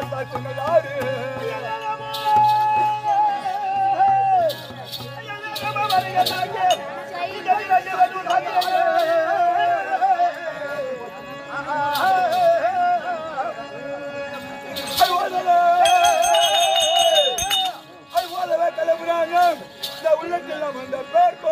பசங்க யாரு உள்ளத்தில் வந்த பேர்கோ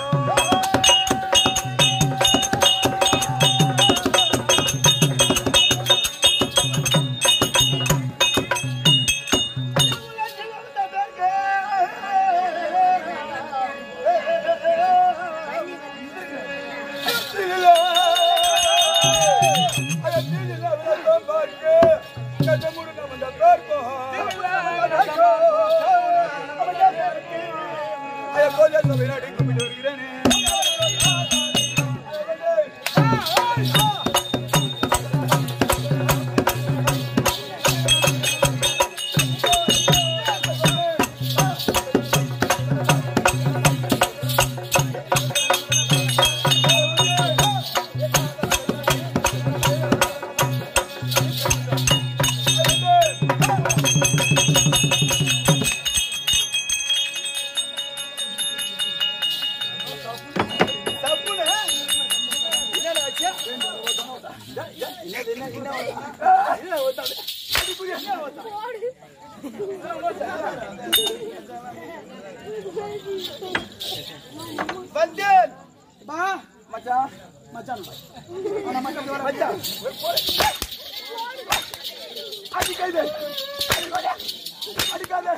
வந்தேன் பா மச்சான் மச்சான் ஆனா மச்சான் வர மச்சான் அடிக்காதே அடிக்காதே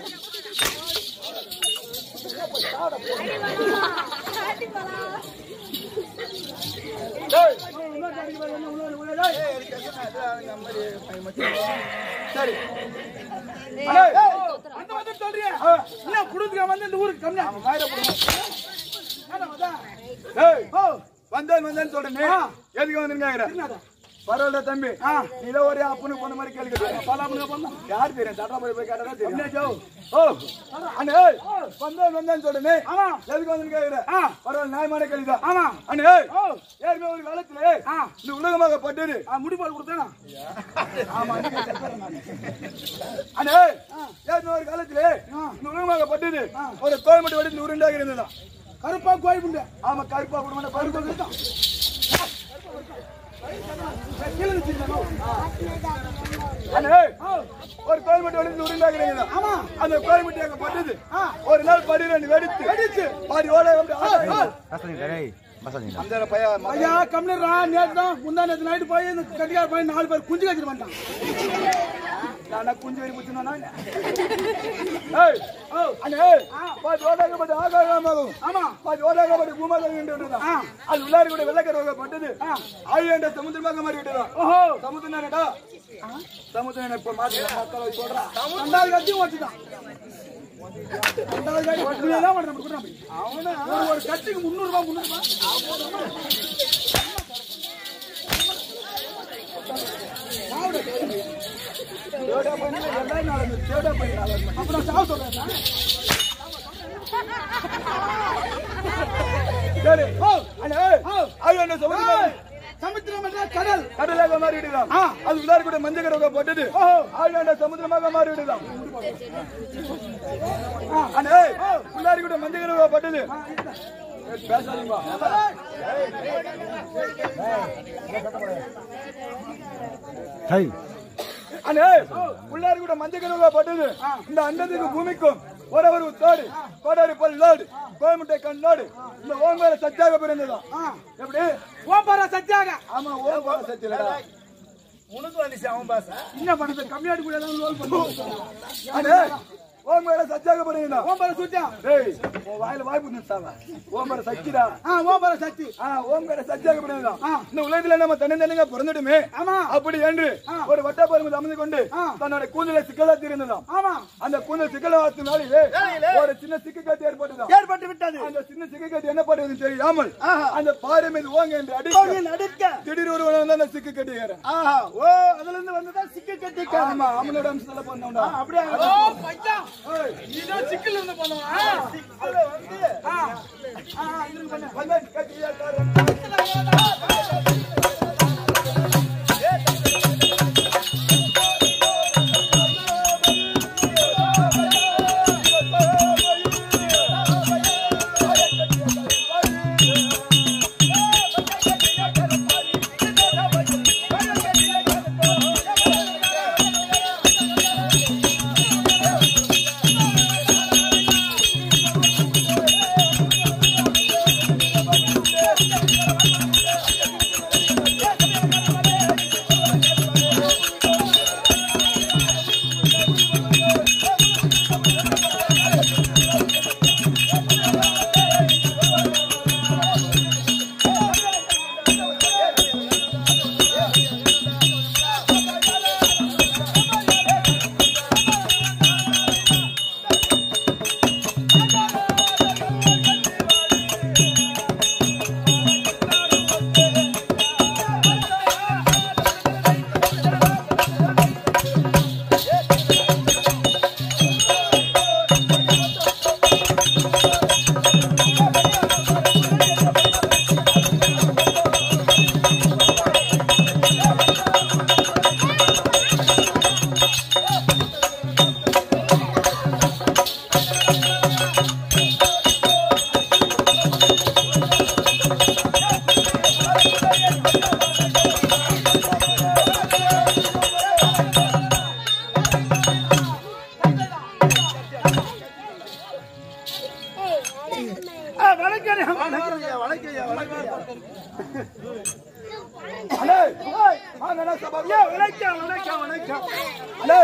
டேய் சரி அண்ணே, அந்த வந்து சொல்றியா என்ன குடுத்துக்க வந்து இந்த ஊருக்கு கம்மியா ஏய், வந்தேன் வந்தேன் சொல்றேன் எதுக்கு வந்துருக்காங்க பரவாயில்ல தம்பி நீல ஒரே அப்பனுக்கு போன மாதிரி கேள்வி கேட்கிறேன் யார் தெரியும் தட்டா போய் போய் கேட்டா தெரியும் ஓ அண்ணே ஏய், வந்தேன் வந்தேன் சொல்றேன் ஆமா. எதுக்கு வந்து கேக்குற ஆ. பரவாயில்ல நியாயமான கேள்விதான் ஆமா அண்ணே ஏய், ஓ ஏற்கனவே ஒரு காலத்துல ஆ. இந்த உலகமாக பட்டது ஆ, முடி போட்டு கொடுத்தேனா ஆமா நீங்க செத்தவன் நானு. அண்ணே ஏற்கனவே ஒரு காலத்துல இந்த உலகமாக பட்டது ஒரு கோயம்பேடு வடி உருண்டாக இருந்ததுதான் கருப்பா கோழி புண்டை ஆமா கருப்பா குடும்பம் பருப்பு தான் கீழே வச்சிருந்தேனோ அண்ணே ஒரு கோயம்பேட்டு வடி உருண்டாக இருந்ததுதான் ஆமா அந்த கோயம்பேட்டு அங்க பட்டது ஆ. ஒரு நாள் படி ரெண்டு வெடிச்சு வெடிச்சு பாதி ஓட வந்து ஆ, ஆ. அந்த பையன் மகன் ஐயா கம்மிடுறா நேத்து தான் முந்தா நேத்து நைட்டு போய் இந்த கட்டிக்கார பையன் நாலு பேர் குஞ்சு கட்டிட்டு வந்துட்டான் நானா குஞ்சு வெடி குத்துனா ஏய் ஓ அண்ணே பாதி ஓடாக பட்டு ஆகாயமாகும் ஆமா பாதி ஓடாக பட்டு பூமாதான் ஆ. அது உள்ளாரி கூட வெள்ளக்கரை பட்டது ஆழியாண்ட சமுத்திரமாக மாறி விட்டுறான் ஓஹோ சமுத்திரனடா சமுத்திரன் இப்ப மாத்தி மக்களை சொல்றான் ரெண்டாவது கட்சியும் வச்சுட்டான் ரெண்டாவது கட்சி ஒட்டுமையா தான் நம்ம கொடுக்குறான் அவனா ஒரு ஒரு கட்சிக்கு முந்நூறு ரூபாய் முந்நூறு ரூபாய் தேடா பண்ணி எல்லா நாளும் தேடா பண்ணி நாளும் அப்ப நான் சாவு சொல்றேன் சரி ஓ அண்ணே ஆழியாண்ட சமுத்திரம் சமுத்திரம் என்ற கடல் கடலாக மாறி விடுதான் அது உள்ளாரி கூட மஞ்சள் கரவை போட்டது ஆழியாண்ட சமுத்திரமாக மாறி விடுதான் அண்ணே உள்ளாரி கூட மஞ்சள் கரவை போட்டது பேசாதீங்க அண்ணே உள்ளாரி கூட மஞ்சள் கருவா பட்டது இந்த அண்டத்துக்கு பூமிக்கும் ஒரு ஒரு தோடு கோடாரி பல் லோடு கோயமுட்டை கண் லோடு இந்த ஓங்கார சத்தியாக பிறந்ததும் எப்படி ஓப்பாரா சத்தியாக ஆமா ஓங்கார சத்தியலடா உனக்கு வந்துச்சு அவன் பாச என்ன பண்றது கம்மியாடி கூட தான் லோல் பண்ணுவோம் அண்ணே ஓங்கார சத்தியாக பிறந்ததா ஓம்பார சுத்தியா டேய் உன் வாயில வாய்ப்பு நிறுத்தாவ ஓங்கார சக்திடா ஆ ஓம்பார சக்தி ஆ ஓங்கார சத்தியாக பிறந்ததா ஆ. இந்த உலகத்துல நம்ம தன்னந்தனிங்க பிறந்துடுமே ஆமா அப்படி என்று ஒரு வட்ட பருமதி அமர்ந்து கொண்டு ஆ. தன்னோட கூந்தலை சிக்கலாத்தி இருந்ததாம் ஆமா அந்த கூந்தல் சிக்கலாத்தினாலே ஒரு சின்ன சிக்கு கட்டி ஏற்பட்டதாம் ஏற்பட்டு விட்டது அந்த சின்ன சிக்கு கட்டி என்ன பண்ணுறது தெரியாமல் ஆஹா. அந்த பாறை மீது ஓங்க என்று கோவில் அடிக்க நடுக்க திடீர் ஒருவன் வந்து அந்த சிக்கு கட்டி ஏற ஆஹா ஓ அதுல இருந்து வந்ததா சிக்க கட்டி ஆமா அவனோட அம்சத்துல பண்ணா அப்படியே ஓ பையா இதான் சிக்கல் இருந்து பண்ணுவா சிக்கல வந்து ஆ ஆ இதுக்கு பண்ண கட்டியா அலே வாங்கண்ணா சபா ஐயா வணக்கம் வணக்கம் வணக்கம் அலே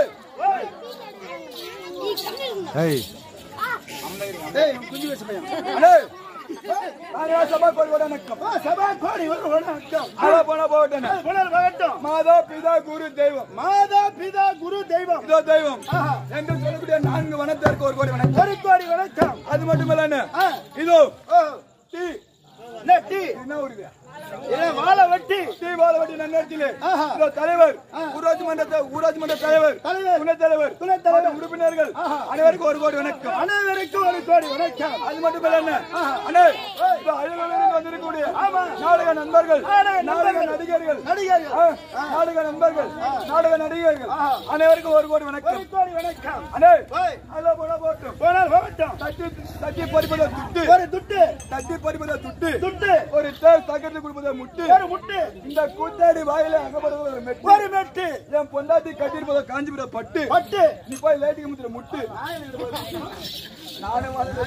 டேய் குஞ்சு வச்ச பையன் அலே வாங்கண்ணா சபா கோடி கோடி வணக்கம் ஆ, சபா கோடி ஒரு வணக்கம் அலே போனா போகட்டேன் அது போனால் வணக்கம் மாதா பிதா குரு தெய்வம் மாதா பிதா குரு தெய்வம் இதோ தெய்வம் ஆஹா. என்று சொல்லக்கூடிய நான்கு வனத்திற்கு ஒரு கோடி வணக்கம் ஒரு கோடி வணக்கம் அது மட்டுமல்ல ஆ. இதோ ஓ டீ என்ன டீ என்ன ஒரு என்ன வாழை வெட்டி டீ பாலவட்டி நன்னடத்திலே ஆஹா. இதோ தலைவர் ஆ. ஊராட்சி மன்ற ஊராட்சி மன்ற தலைவர் தலைவர். துணைத் தலைவர் துணைத் தலைவர். மற்றும் உறுப்பினர்கள் ஆஹா. அனைவருக்கும் ஒரு கோடி வணக்கம் அனைவருக்கும் ஒரு கோடி வணக்கம் அது மட்டும் இல்ல என்ன அண்ணே இதோ அயல்களிலிருந்து வந்திருக்கக்கூடிய நாடக நண்பர்கள் நாடக நாடக நண்பர்கள். நடிகர்கள் நடிகர்கள் ஆ, நாடக நண்பர்கள் நாடக நடிகர்கள் ஆஹா. அனைவருக்கும் ஒரு கோடி ஒரு வணக்கம் கோடி வணக்கம் அண்ணே ஓய். அதுல போனா போட்டும் போனால் வணக்கம் தட்டி தட்டி பறிப்பதை துட்டு ஒரு துட்டு தட்டி பறிப்பதை துட்டு துட்டு ஒரு தேர் தகர்த்து கொடுப்பதை முட்டு ஒரு முட்டு இந்த கூத்தாடி வாயில அகப்படுவது ஒரு மெட்டு ஒரு மெட்டு என் பொண்டாட்டி கட்டிருப்பதை காஞ்சிபுர பட்டு பட்டு நீ போய் லேட்டுக்கு முத்துற முட்டு நானும் வந்து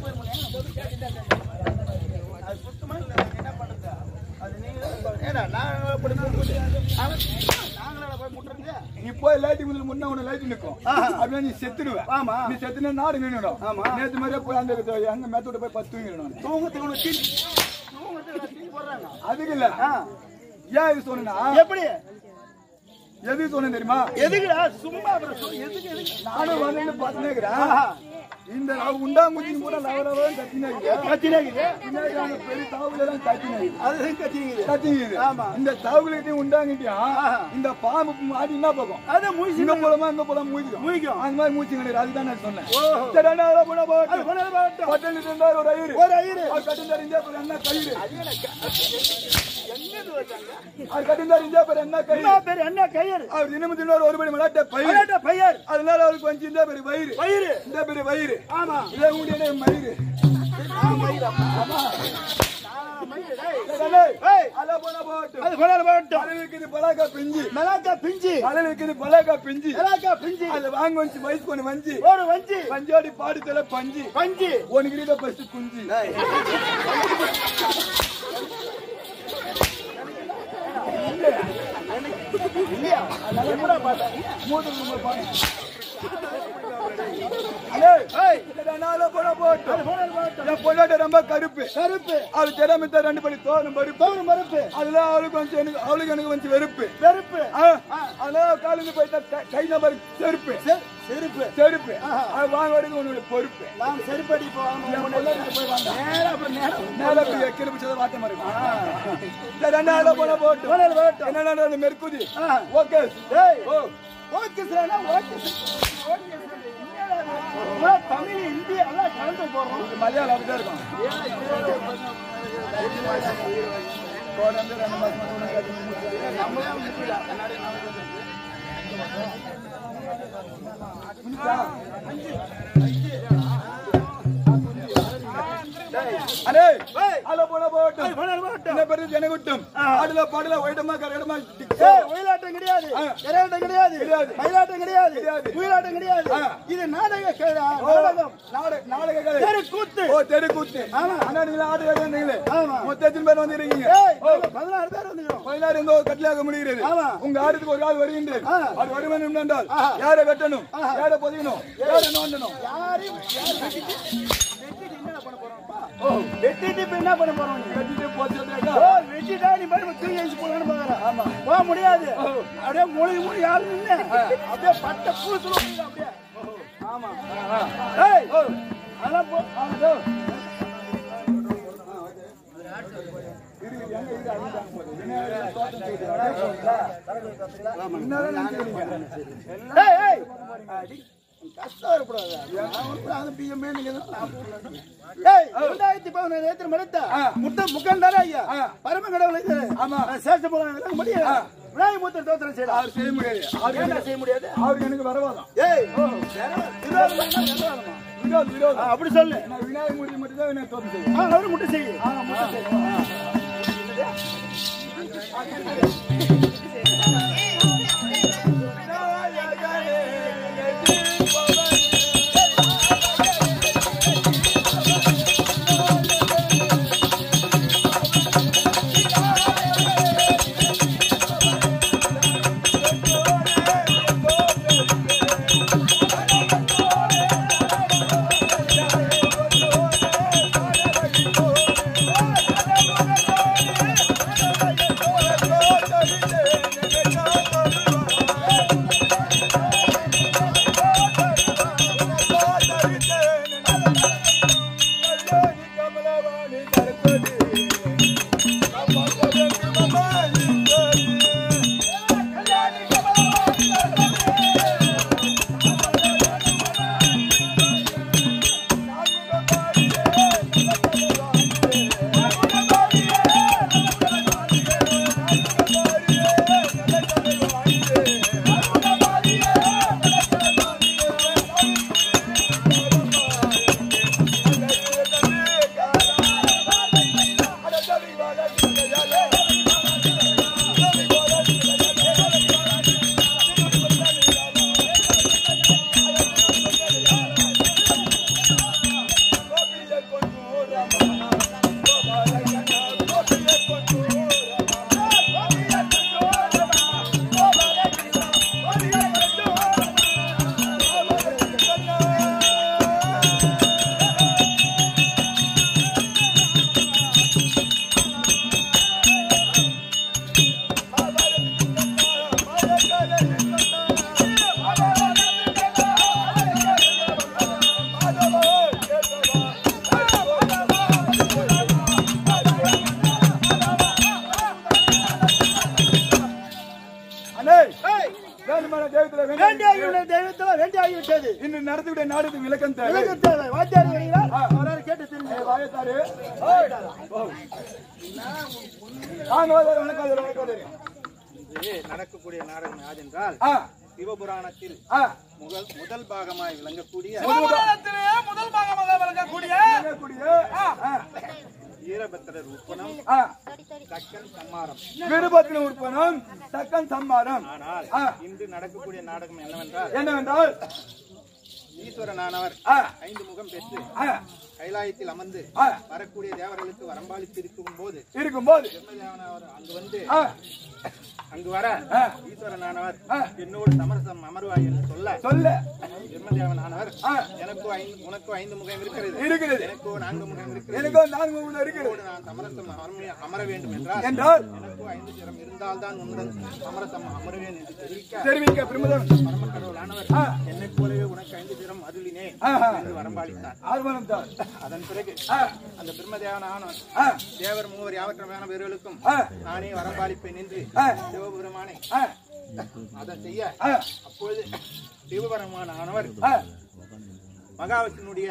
நீ போய் லைட்டுக்கு முதல்ல முன்ன உன லைட் நிக்கும் அப்படியே நீ செத்துடுவ ஆமா. நீ செத்துனா நாடு நின்னுடும் ஆமா. நேத்து மாதிரியே போய் அந்த அங்க மேத்தோட போய் பத்து தூங்கிடணும் தூங்கத்துக்கு ஒண்ணு தீ- தூங்கத்துக்கு தீ போடுறாங்க. அதுக்கு இல்ல ஆ. ஏன் இது சொன்னா எப்படி எது சொன்னேன் தெரியுமா எதுக்குடா சும்மா அப்புறம் சொல்லு. எதுக்கு எதுக்கு நானும் வந்து பார்த்துனேக்கிறேன் ஆஹா. இந்த உண்டாங்குச்சி கூட லவ லவன் கத்தினேக்கிறேன் கத்தினே இருக்குது. பின்னாடி அங்க பெரிய தாவுல எல்லாம் கத்தினேன் அதுதான் கத்தினீங்க கத்திங்குது ஆமா. இந்த தாவுகிட்டையும் உண்டாங்கிட்டியா ஆஹா. இந்த பாம்பு மாடி என்ன பார்க்கும் அது மூசி இங்க போலமா அங்க போலாம் மூச்சிக்கும் மூழ்கிக்கும். அந்த மாதிரி மூச்சு கிடையாது அதுதான் நான் சொன்னேன் ஓஹோ. சரி அண்ணா அதெல்லாம் போனா அது போகட்டும் போனால் வணக்கம். பட்டணத்து இருந்தார் ஒரு ஐயரு ஒரு ஐயரு. அவர் கட்டிந்தார் இந்தியா பேர் என்ன கயிறு அவர் கட்டிந்தார் இந்தியா பேர் என்ன கயிறு என்ன பேரு என்ன கயிறு அவர் தினமும் தினம் ஒரு படி மலாட்ட பயிர் விளையாட்ட பெயர் அதனால அவருக்கு கொஞ்சம் இந்த பேர் வயிறு வயிறு இந்த பேர் வயிறு ஆமா இதை உங்களுடைய மயிறு ஏய், அதெல்லாம் போனா போகட்டும் அது போனால் வணக்கம். மழை இருக்குது பலாக்கா பிஞ்சு மிளகா பிஞ்சு மழை இருக்குது பலாக்கா பிஞ்சு மிளகா பிஞ்சு அதுல வாங்க வந்து வயசு கொண்டு வஞ்சி ஒரு வஞ்சி பஞ்சோடி பாடுதல பஞ்சு பஞ்சு ஒன்னு கிட்ட ஃபர்ஸ்ட் குஞ்சு இல்லையா எப்படா பார்த்தா மூணு நம்பர் பாடு அலே ஏய், நாள போன போட்டு அது போனால் வணக்கம். என் பொண்டாட்டி ரொம்ப கருப்பு கருப்பு அவள் தெரியாம இந்த ரெண்டு படி தோணும் பருப்பு தோறு மறுப்பு அதுல அவளுக்கு கொஞ்சம் எனக்கு அவளுக்கு எனக்கு கொஞ்சம் வெறுப்பு வெறுப்பு ஆ, அதனால காலேஜ் போயிட்டா கை- கை நம்பர் செருப்பு செ- செருப்பு செருப்பு ஆஹா. அது வாங்க வரைக்கும் உன்னோட பொறுப்பு நாம் செருப்படி போவாங்க என் பொண்டாட்டி போய் வாங்க நேரா அப்புறம் நேரம் மேல போய் கீழே பிடிச்சதை வாட்ட மாதிரி இருக்கும். சரி ரெண்டாயிரம் போன போட்டு போனால் வணக்கம். என்ன அந்த மெர்க்குதி ஆ. ஓகே ஏய், ஓ okay sir okay sir okay sir என்னடா இது? நம்ம தமிழ் ஹிந்தி எல்லாம் கலந்து போடுறோம் இது மலையாளம் அப்படிதான் இருக்கும் தொடர்ந்து ரெண்டு மாசம் மட்டும் உனக்கு அது முடிச்சு. புரியுதா? அடே, அதுல போனா போகட்டும். போனால் வணக்கம். என்ன பேரு ஜனகுட்டம். ஆடுல, பாடுல, ஒயிட்டமா, கரகடமா, டிக்ஸா. ஏய், ஒயிலாட்டம் கிடையாது ஆ. கரகாட்டம் கிடையாது கிடையாது. மயிலாட்டம் கிடையாது கிடையாது. குயிலாட்டம் கிடையாது ஆ. இது நாடக கே- ஓ, நாடகம் நாடக- நாடக கலை. தெரு கூத்து ஓ, தெருக்கூத்து. ஆமா. அண்ணா, நீங்களா ஆடு வேலையாண்டீங்களே. ஆமா. மொத்தம் எத்தனை பேர் வந்திருக்கீங்க? ஏய் ஓ, நாங்க பதினாறு பேர் வந்துக்கிறோம் பதினாறு இருந்தோ கட்டளையாக முடிகிறது ஆமா. உங்க ஆடுறதுக்கு ஒரு ஆள் வருகின்றது ஆ. அது வருமானம் என்றால் ஆஹா. யாரை வெட்டணும் ஆஹா. யாரை பொதிக்கணும் யாரை நோண்டணும் யாரையும் யார் வெட்டிட்டு வெட்டிட்டு என்ன பண்ண போறோம்ப்பா ஓ வெட்டிட்டு இப்ப என்ன பண்ண போறோம் நீ வெட்டிட்டு போச்சுட்டாக்கா, ஓ வெட்டிட்டா நீ பாரு தூக்கி எழுச்சி போகலான்னு பாக்குற ஆமா போக முடியாது அப்படியே மூழ்கி மூழ்கி ஆள் நின்று அப்படியே பட்ட பூத்துல அப்படியே ஆமா ஏய் அதெல்லாம் போ ஆமாடோ. இருக்கு, எங்க இருக்கு, அதுதான் போகுது. விநாயகர் தோட்டம் செய்து, அப்படியே போகுதா? முன்னாலே நினைக்கிறீங்க. ஏய் ஏய் அடி கஷ்டம் வரக்கூடாது நான் கூட அது பிஎம்ஏ நீங்க ஏய் ரெண்டாயிரத்தி பதினேழு ஏத்திர மடுத்த ஆ. முட்டை முக்கண்டாரா ஐயா ஆ. பரம கடவுள் இது ஆமா. சேஷ போலாம் முடியாது ஆ. விநாயகர் மூத்தர் தோத்திரம் செய்யலாம் அவர் செய்ய முடியாது அவருக்கு ஏன்டா எனக்கு- செய்ய முடியாது அவருக்கு எனக்கு வரவாதம் ஏய் திருவாரூர்னா திருவாரூர்மா? விரோதம் ஆ, விரோதம் அப்படி சொல்லு நான் விநாயகர் மூர்த்தி மட்டும் தான் விநாயகர் தோட்டம் செய்யும் ஆ, அவரு முட்டை செய்யும் ஆ, மட்டும் செய்யும். ஆ. ஏய் வேண்டுமான தெய்வத்துல வேண்டி வேண்டியாகியுள்ள தெய்வத்தில் வேண்டியாகிவிட்டது இன்று நடத்திவிட நாடுக்கு விளக்கம் தேவை விளக்கு தேவை வாத்தியார் வருகிறார் அவரால் கேட்டு தெரிஞ்சு ஏய், வாயத்தாரு. ஓய். ஓ. வாங்க, வாங்க, வணக்கம், வாங்க, வணக்கம். இது நடக்கக்கூடிய நாடகம் யாதென்றால் ஆ, சிவபுராணத்தில் ஆ. முதல் முதல் பாகமாய் விளங்கக்கூடிய முதல் பாகமாக விளங்கக்கூடிய சொல்லக்கூடிய, ஆ, ஆ, வீரபத்திரர் உப்பனம் ஆ. தக்கன் சம்மாரம் விருப்பத்தின் உற்பனம் தக்கன் சம்மாரம் ஆனால் ஆ. இன்று நடக்கக்கூடிய நாடகம் என்னவென்றால் என்னவென்றால் ஈஸ்வரனானவர் ஆ, ஐந்து முகம் பெற்று ஆ, கைலாயத்தில் அமர்ந்து ஆ. வரக்கூடிய தேவர்களுக்கு வரம்பாளித்து இருக்கும் போது இருக்கும்போது பிரம்மதேவனானவர் அங்கு வந்து ஆ, அங்கு வர ஆ. ஈஸ்வரனானவர் ஆ. என்னோடு சமரசம் அமர்வாய் என்று சொல்ல சொல்ல பிரம்மதேவனானவர் ஆ. எனக்கு ஐந்து உனக்கு ஐந்து முகம் இருக்கிறது இருக்கிறது எனக்கு நான்கு முகம் இருக்கிறது எனக்கு நான்கு மூணு இருக்கிறது உன்னோடு நான் சமரசம் அமர- அமர வேண்டும் என்றால் என்றால் எனக்கு ஐந்து சிரம் இருந்தால்தான் உன்னுடன் சமரசம் அமருவேன் என்று தெரிவிக்க தெரிவிக்க பிரமதம் பரமக்கடவுளானவர் ஆ. என்னைப் போலவே உனக்கு ஐந்து சிரம் அருளினேன் ஆஹா. என்று வரம்பாளித்தார் ஆர்வனம் தான் அதன் பிறகு ஆ, அந்த பிரம்மதேவனான ஆ, தேவர் மூவர் யாவற்றமையான வீரர்களுக்கும் ஆ. நானே வரம்பாளிப்பேன் என்று ஆ. சிவபெருமானை ஆ, அதை செய்ய ஆ, அப்பொழுது சிவபெருமான ஆனவர் ஆ, மகாவிஷ்ணுடைய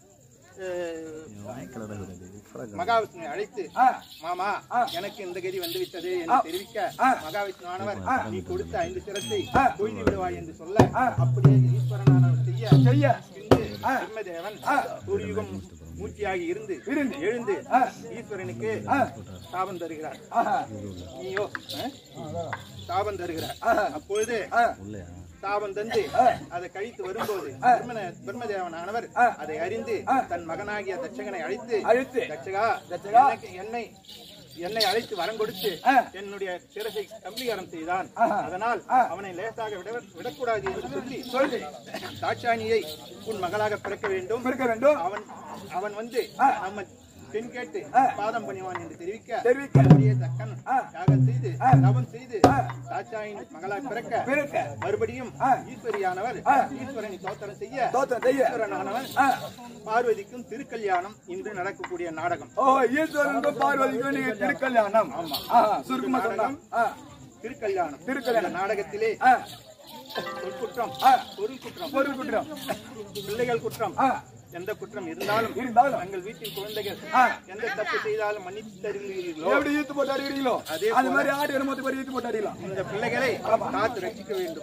மகாவிஷ்ணுவை அழைத்து ஆ, மாமா ஆ. எனக்கு இந்த கதி வந்து விட்டது என்று ஆ. தெரிவிக்க ஆ. மகாவிஷ்ணு ஆனவர் நீ கொடுத்த ஐந்து சிரத்தை ஆ. கொய்து விடுவாய் என்று சொல்ல ஆ. அப்படியே ஈஸ்வரனானவர் செய்ய செய்ய பின்பு ஆ. பிரம்மதேவன் ஆ. ஒரு யுகம் மூச்சியாகி இருந்து இருந்து. எழுந்து ஆ. ஈஸ்வரனுக்கு ஆ. சாபம் தருகிறார் ஆஹா, நீயோ ஆ? சாபம் தருகிறார் ஆஹா. அப்பொழுது ஆ, சாபம் தந்து ஆ. அதை கழித்து வரும்போது ஆ. பிரம்மன- பிரம்மதேவனானவர் ஆ. அதை அறிந்து ஆ. தன் மகனாகிய தட்சகனை அழைத்து அழைத்து தட்சகா தட்சகா. எனக்கு- என்னை என்னை அழைத்து வரம் கொடுத்து ஆ. என்னுடைய சிரசை கம்பீகரம் செய்தான் ஆஹா. அதனால் ஆ. அவனை லேசாக விட விடக்கூடாது என்று சொல்லி சொல்லி தாட்சாணியை உன் மகளாக பிறக்க வேண்டும் பிறக்க வேண்டும் அவன் அவன் வந்து ஆ. நம்ம பெண் கேட்டு ஆ. பாதம் பணிவான் என்று தெரிவிக்க தெரிவிக்க. அப்படியே தக்கன் ஆ. யாகம் செய்து ஆ. தவம் செய்து ஆ. தாட்சாயின் மகளாக பிறக்க பிறக்க மறுபடியும் ஆ. ஈஸ்வரியானவர் ஆ. ஈஸ்வரனை தோத்திரம் செய்ய தோத்திரம் செய்ய. ஈஸ்வரனானவன் ஆ, பார்வதிக்கும் திருக்கல்யாணம் இன்று நடக்கக்கூடிய நாடகம் ஓ ஈஸ்வரனுக்கும் பார்வதிக்கும் நீங்க திருக்கல்யாணம் ஆமா. ஆஹா, சுருக்கமா சொன்னா ஆ, திருக்கல்யாணம் திருக்கல்யாணம். இந்த நாடகத்திலே ஆ, சொற்குற்றம் ஆ. பொருள் குற்றம் பொருள் குற்றம் பிள்ளைகள் குற்றம் ஆ, எந்த குற்றம் இருந்தாலும் இருந்தாலும். தங்கள் வீட்டில் குழந்தைகள் ஆ. எந்த தப்பு செய்தாலும் மன்னித்து தருகிறீர்களோ எப்படி ஈத்து போட்டு அடிக்கிறீங்களோ அதே அந்த போல. மாதிரி ஆடு எருமத்து மாதிரி ஈத்து போட்டு அடிக்கலாம் இந்த பிள்ளைகளை காத்து ரட்சிக்க வேண்டும்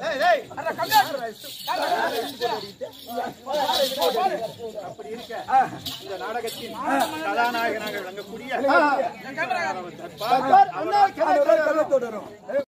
அப்படி இருக்க இந்த நாடகத்தின் கதாநாயகனாக விளங்கக்கூடிய ஆ. தர்பார் அண்ணா தொடரும்